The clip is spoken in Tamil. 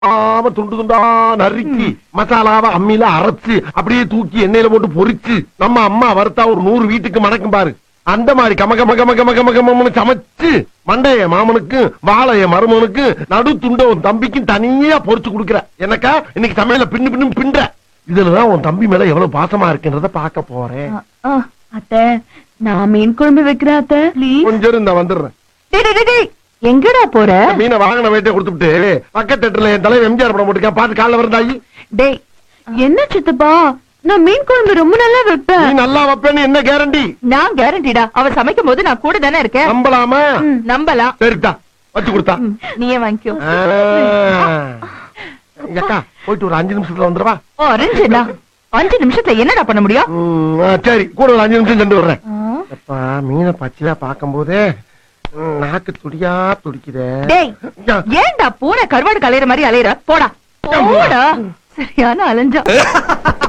ஆம துண்டு துண்டா நறுக்கி மசாலாவை அம்மியில அரைச்சு அப்படியே தூக்கி எண்ணெயில போட்டு பொரிச்சு நம்ம அம்மா வறுத்தா ஒரு நூறு வீட்டுக்கு மணக்கும் பாரு அந்த மாதிரி கம கம கம கம கம கமன்னு சமைச்சு மண்டைய மாமனுக்கு வாழைய மருமனுக்கு நடு துண்ட உன் தம்பிக்கும் தனியா பொரிச்சு கொடுக்குற எனக்கா இன்னைக்கு சமையல பின்னு பின்னு பின்ற இதுலதான் உன் தம்பி மேல எவ்வளவு பாசமா இருக்குன்றத பார்க்க போறேன் அத்தை நான் மீன் குழம்பு வைக்கிறேன் அத்தை ப்ளீஸ் கொஞ்சம் இருந்தா வந்துடுறேன் எங்கடா போற மீனை வாங்கின வேட்டை கொடுத்துட்டு பக்கத்து தேட்டர்ல என் தலைவர் எம்ஜிஆர் படம் போட்டுருக்கேன் பாத்து காலைல வருந்தாயி டேய் என்ன சித்தப்பா நான் மீன் குழம்பு ரொம்ப நல்லா நீ வைப்பேன் நல்லா வைப்பேன்னு என்ன கேரண்டி நான் கேரண்டிடா அவ சமைக்கும் போது நான் கூட தானே இருக்கேன் நம்பலாமா நம்பலாம் சரிட்டா வச்சு கொடுத்தா நீயே வாங்கிக்கோ ஆ. அக்கா போயிட்டு ஒரு அஞ்சு நிமிஷத்துல வந்துருவா ஆரஞ்சுடா அஞ்சு நிமிஷத்துல என்னடா பண்ண முடியும் ம், ஆ, சரி கூட ஒரு அஞ்சு நிமிஷம் சென்று வர்றேன் அப்பா மீனை பச்சையா பார்க்கும் போதே ம், நாக்கு துடியா துடிக்குதே டேய் ஏன்டா பூனை கருவாடு கலையிற மாதிரி அலையிற போடா போடா சரியான அலைஞ்சா